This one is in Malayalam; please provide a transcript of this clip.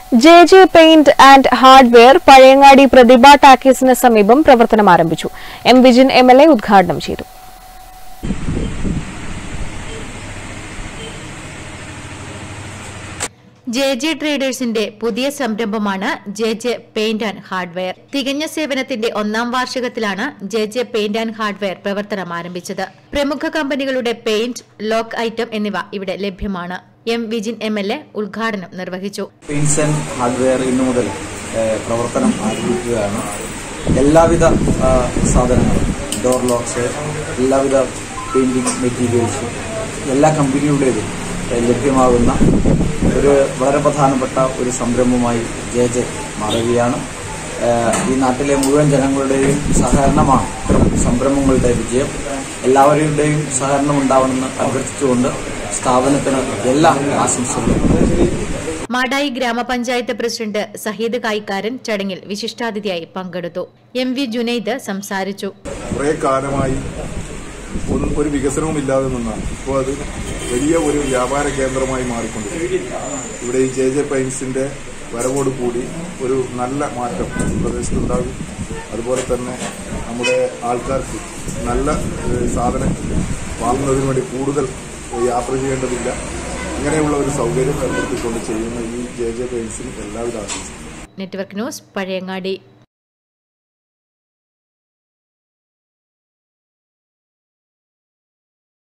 J J paint and hardware Pazhayangadi Prathibha ടാക്കീസിന് സമീപം പ്രവർത്തനം ആരംഭിച്ചു M Vijin M L A ഉദ്ഘാടനം ചെയ്തു ജെ ജെ ട്രേഡേഴ്സിന്റെ പുതിയ സംരംഭമാണ് J J paint and hardware തികഞ്ഞ സേവനത്തിന്റെ ഒന്നാം വാർഷികത്തിലാണ് J J paint and hardware പ്രവർത്തനം ആരംഭിച്ചത് പ്രമുഖ കമ്പനികളുടെ പെയിന്റ് ലോക്ക് ഐറ്റം എന്നിവ ഇവിടെ ലഭ്യമാണ് M Vijin M L A ഉദ്ഘാടനം നിർവഹിച്ചു പെയിന്റ്സ് ആൻഡ് ഹാർഡ്വെയർ ഇന്നു മുതൽ ഏഹ്, പ്രവർത്തനം ആരംഭിക്കുകയാണ് എല്ലാവിധ ആ, സാധനങ്ങളും ഡോർ ലോക്സ് എല്ലാവിധ പെയിന്റിംഗ് മെറ്റീരിയൽസും എല്ലാ കമ്പനിയുടേതും ഏഹ്, ലഭ്യമാകുന്ന ഒരു വളരെ പ്രധാനപ്പെട്ട ഒരു സംരംഭമായി ജെ ജെ മാറുകയാണ് ഏഹ്, ഈ നാട്ടിലെ മുഴുവൻ ജനങ്ങളുടെയും സഹകരണമാണ് ഇത്തരം സംരംഭങ്ങളുടെ വിജയം എല്ലാവരുടെയും സഹകരണം ഉണ്ടാവണമെന്ന് അഭ്യർത്ഥിച്ചുകൊണ്ട് സ്ഥാപനത്തിന് എല്ലാ ആശംസകളും മാടായി ഗ്രാമപഞ്ചായത്ത് പ്രസിഡന്റ് സഹീദ് കായിക്കാരൻ ചടങ്ങിൽ വിശിഷ്ടാതിഥിയായി പങ്കെടുത്തു എം വി ജുനൈദ് സംസാരിച്ചു കുറേ കാലമായി ഒന്നും ഒരു വികസനവും ഇല്ലാതെ നിന്നാണ് ഇപ്പോൾ അത് വലിയ ഒരു വ്യാപാര കേന്ദ്രമായി മാറിക്കൊണ്ടിരിക്കുന്നു ഇവിടെ ഈ ജെ ജെ പെയിൻസിന്റെ വരവോട് കൂടി ഒരു നല്ല മാറ്റം ഈ പ്രദേശത്തുണ്ടാകും അതുപോലെ തന്നെ നമ്മുടെ ആൾക്കാർക്ക് നല്ല ഏഹ്, സാധനം വാങ്ങുന്നതിന് വേണ്ടി കൂടുതൽ യാത്ര ചെയ്യേണ്ടതില്ല ഇങ്ങനെയുള്ള ഒരു സൗകര്യം ഏർപ്പെടുത്തിക്കൊണ്ട് ചെയ്യുന്ന ഈ ജെ ജെ പെയിൻസിന് എല്ലാവിധ ആശംസകളും നെറ്റ്വർക്ക് ന്യൂസ് പഴയങ്ങാടി